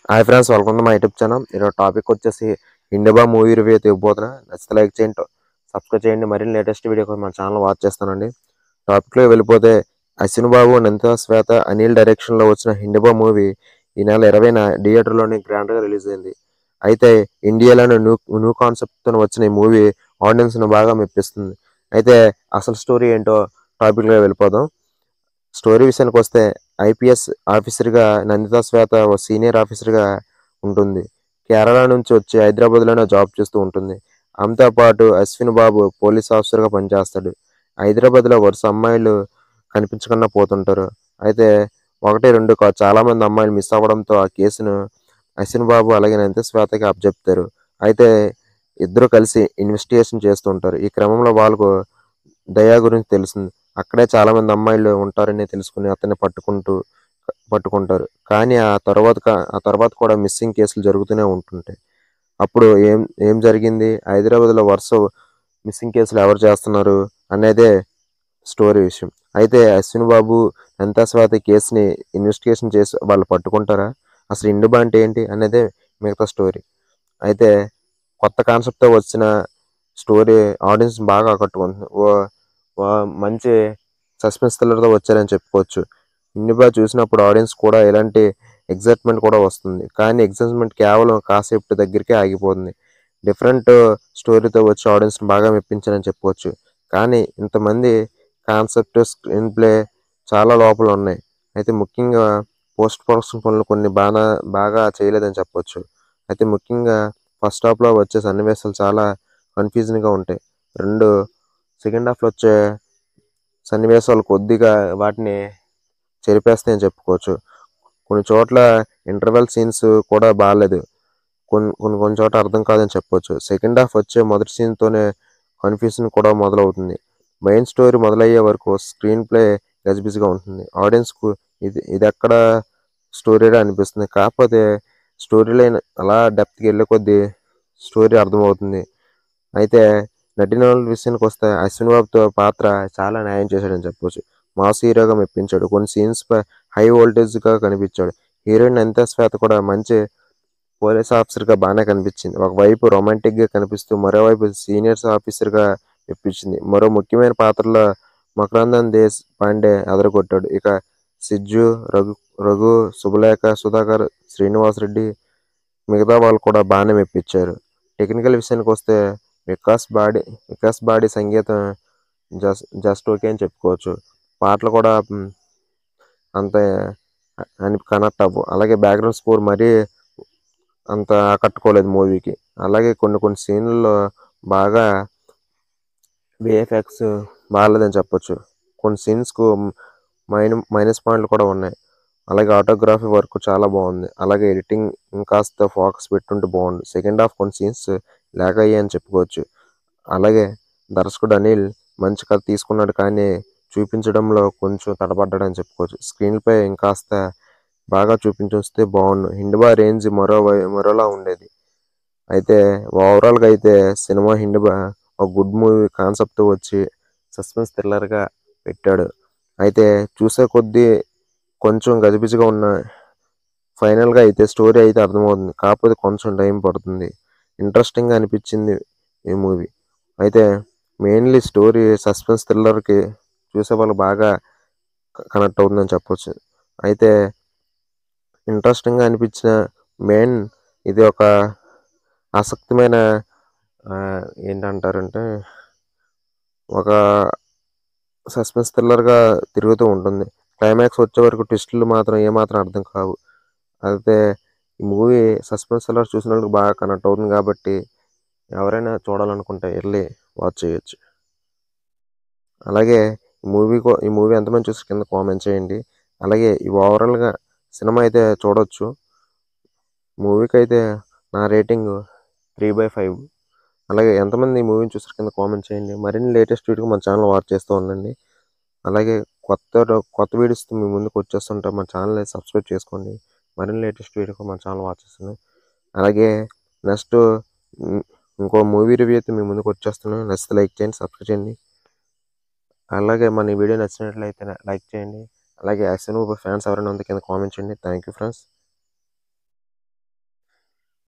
hi friends welcome to my YouTube channel ఈరోజు topic వచ్చేసి India movie review అయితే ఇవ్వబోతున్నా నచ్చితే లైక్ చేయండి సబ్స్క్రైబ్ చేయండి మరిన్ని లేటెస్ట్ వీడియో కోసం మన ఛానల్ వాచ్ చేస్తానండి టాపిక్లో వెళ్ళిపోతే అశ్విన్ బాబు నందిత శ్వేత అనిల్ డైరెక్షన్లో వచ్చిన హిండిబా మూవీ ఈ నెల ఇరవైన థియేటర్లోని గ్రాండ్గా రిలీజ్ అయింది అయితే ఇండియాలోని న్యూ న్యూ కాన్సెప్ట్తో వచ్చిన ఈ మూవీ ఆడియన్స్ని బాగా మెప్పిస్తుంది అయితే అసలు స్టోరీ ఏంటో టాపిక్లో వెళ్ళిపోదాం స్టోరీ విషయానికి వస్తే ఐపీఎస్ ఆఫీసర్గా నందిత శ్వేత ఓ సీనియర్ ఆఫీసర్గా ఉంటుంది కేరళ నుంచి వచ్చి హైదరాబాద్లోనే జాబ్ చేస్తూ ఉంటుంది ఆమెతో పాటు అశ్విన్ బాబు పోలీస్ ఆఫీసర్గా పనిచేస్తాడు హైదరాబాద్లో వరుస అమ్మాయిలు కనిపించకుండా పోతుంటారు అయితే ఒకటి రెండు కాదు చాలా మంది అమ్మాయిలు మిస్ అవ్వడంతో ఆ కేసును అశ్విన్ బాబు అలాగే నందిత శ్వేతకి అప్పచెప్తారు అయితే ఇద్దరు కలిసి ఇన్వెస్టిగేషన్ చేస్తుంటారు ఈ క్రమంలో వాళ్ళకు దయా గురించి తెలుస్తుంది అక్కడే చాలా మంది అమ్మాయిలు ఉంటారని తెలుసుకుని అతన్ని పట్టుకుంటూ పట్టుకుంటారు కానీ ఆ తర్వాత కా- ఆ తర్వాత కూడా మిస్సింగ్ కేసులు జరుగుతూనే ఉంటుంటాయి అప్పుడు ఏం ఏం జరిగింది హైదరాబాద్లో వరుస మిస్సింగ్ కేసులు ఎవరు చేస్తున్నారు అనేదే స్టోరీ విషయం అయితే అశ్విన్ బాబు నంతా స్వాత కేసుని ఇన్వెస్టిగేషన్ చేసి వాళ్ళు పట్టుకుంటారా అసలు ఇండుబా అంటే ఏంటి అనేదే మిగతా స్టోరీ అయితే కొత్త కాన్సెప్ట్తో వచ్చిన స్టోరీ ఆడియన్స్ బాగా ఆకట్టుకుంటుంది ఓ ఓ మంచి సస్పెన్స్ థ్రిల్లర్తో వచ్చారని చెప్పుకోవచ్చు ఇండిబా చూసినప్పుడు ఆడియన్స్ కూడా ఎలాంటి ఎగ్జైట్మెంట్ కూడా వస్తుంది కానీ ఎగ్జైట్మెంట్ కేవలం కాసేపు దగ్గరికే ఆగిపోతుంది డిఫరెంట్ స్టోరీతో వచ్చి ఆడియన్స్ బాగా మెప్పించారని చెప్పుకోవచ్చు కానీ ఇంతమంది కాన్సెప్ట్ స్క్రీన్ ప్లే చాలా లోపల ఉన్నాయి అయితే ముఖ్యంగా పోస్ట్ ప్రొడక్షన్ పనులు కొన్ని బాగా బాగా చేయలేదని చెప్పొచ్చు అయితే ముఖ్యంగా ఫస్ట్ హాఫ్లో వచ్చే సన్నివేశాలు చాలా కన్ఫ్యూజింగ్గా ఉంటాయి రెండు సెకండ్ హాఫ్లో వచ్చే సన్నివేశాలు కొద్దిగా వాటిని చెరిపేస్తాయని చెప్పుకోవచ్చు కొన్ని చోట్ల ఇంటర్వెల్ సీన్స్ కూడా బాగాలేదు కొన్ని కొన్ని కొన్ని చోట్ల అర్థం కాదని చెప్పొచ్చు సెకండ్ హాఫ్ వచ్చే మొదటి సీన్తోనే కన్ఫ్యూజన్ కూడా మొదలవుతుంది మెయిన్ స్టోరీ మొదలయ్యే వరకు స్క్రీన్ ప్లే గజిబిజిగా ఉంటుంది ఆడియన్స్కు ఇది ఇది ఎక్కడ స్టోరీగా అనిపిస్తుంది కాకపోతే స్టోరీ లైన్ అలా డెప్త్కి వెళ్ళే కొద్దీ స్టోరీ అర్థమవుతుంది అయితే నటినల విషయానికి వస్తే అశ్విన్ బాబుతో పాత్ర చాలా న్యాయం చేశాడని చెప్పొచ్చు మాస్ హీరోగా మెప్పించాడు కొన్ని సీన్స్ పై హై వోల్టేజ్గా కనిపించాడు హీరోయిన్ అంతా శ్వేత కూడా మంచి పోలీస్ ఆఫీసర్గా బాగానే కనిపించింది ఒకవైపు రొమాంటిక్గా కనిపిస్తూ మరోవైపు సీనియర్స్ ఆఫీసర్గా మెప్పించింది మరో ముఖ్యమైన పాత్రలో మకరందన్ దేశ్ పాండే అదరగొట్టాడు ఇక సిజ్జు రఘు రఘు శుభలేఖ సుధాకర్ శ్రీనివాస్ రెడ్డి మిగతా వాళ్ళు కూడా బాగానే మెప్పించారు టెక్నికల్ విషయానికి వస్తే వికాస్ బాడీ వికాస్ బాడీ సంగీతం జస్ట్ జస్ట్ ఓకే అని చెప్పుకోవచ్చు పాటలు కూడా మ్, అంత అని కనెక్ట్ అవ్వు అలాగే బ్యాక్గ్రౌండ్ స్కోర్ మరీ అంత ఆకట్టుకోలేదు మూవీకి అలాగే కొన్ని కొన్ని సీన్లలో బాగా విఎఫ్ఎక్స్ బాగాలేదని చెప్పొచ్చు కొన్ని సీన్స్కు మైన మైనస్ పాయింట్లు కూడా ఉన్నాయి అలాగే ఆటోగ్రఫీ వర్క్ చాలా బాగుంది అలాగే ఎడిటింగ్ ఇంకాస్త ఫోకస్ పెట్టుంటే బాగుంది సెకండ్ హాఫ్ కొన్ని సీన్స్ లేక అయ్యాయని చెప్పుకోవచ్చు అలాగే దర్శకుడు అనిల్ మంచి కథ తీసుకున్నాడు కానీ చూపించడంలో కొంచెం తడబడ్డాడని చెప్పుకోవచ్చు స్క్రీన్ పై ఇంకాస్త బాగా చూపించొస్తే బాగుండు హిండిబా రేంజ్ మరో వై- మరోలా ఉండేది అయితే ఓవరాల్గా అయితే సినిమా హిండిబా ఒక గుడ్ మూవీ కాన్సెప్ట్ వచ్చి సస్పెన్స్ థ్రిల్లర్గా పెట్టాడు అయితే చూసే కొద్దీ కొంచెం గజిబిజిగా ఉన్న ఫైనల్గా అయితే స్టోరీ అయితే అర్థమవుతుంది కాకపోతే కొంచెం టైం పడుతుంది ఇంట్రెస్టింగ్గా అనిపించింది ఈ మూవీ అయితే మెయిన్లీ స్టోరీ సస్పెన్స్ థ్రిల్లర్కి చూసే వాళ్ళు బాగా కనెక్ట్ అవుతుందని చెప్పొచ్చు అయితే ఇంట్రెస్టింగ్గా అనిపించిన మెయిన్ ఇది ఒక ఆసక్తిమైన ఆ, ఏంటంటారంటే ఒక సస్పెన్స్ థ్రిల్లర్గా తిరుగుతూ ఉంటుంది క్లైమాక్స్ వచ్చే వరకు ట్విస్టులు మాత్రం ఏమాత్రం అర్థం కావు అయితే ఈ మూవీ సస్పెన్స్ థ్రిల్లర్ చూసిన వాళ్ళకి బాగా కనెక్ట్ అవుతుంది కాబట్టి ఎవరైనా చూడాలనుకుంటే వెళ్ళి వాచ్ చేయొచ్చు అలాగే ఈ మూవీ కో- ఈ మూవీ ఎంతమంది చూసి కింద కామెంట్ చేయండి అలాగే ఈ ఓవరాల్గా సినిమా అయితే చూడొచ్చు మూవీకి అయితే నా రేటింగ్ త్రీ బై ఫైవ్ అలాగే ఎంతమంది ఈ మూవీని చూసారు కింద కామెంట్ చేయండి మరిన్ని లేటెస్ట్ వీడియో మన ఛానల్ వాచ్ చేస్తూ ఉండండి అలాగే కొత్త కొత్త వీడియోస్ మీ ముందుకు వచ్చేస్తుంటే మన ఛానల్ సబ్స్క్రైబ్ చేసుకోండి మరిన్ని లేటెస్ట్ వీడియో మన ఛానల్ వాచ్ చేస్తుంది అలాగే నెక్స్ట్ ఇంకో మూవీ రివ్యూ అయితే మీ ముందుకు వచ్చేస్తున్నాను నచ్చితే లైక్ చేయండి సబ్స్క్రైబ్ చేయండి అలాగే మన ఈ వీడియో నచ్చినట్లయితే లైక్ చేయండి అలాగే యాక్షన్ ఫ్యాన్స్ ఎవరైనా ఉంది కింద కామెంట్ చేయండి థ్యాంక్ యూ ఫ్రెండ్స్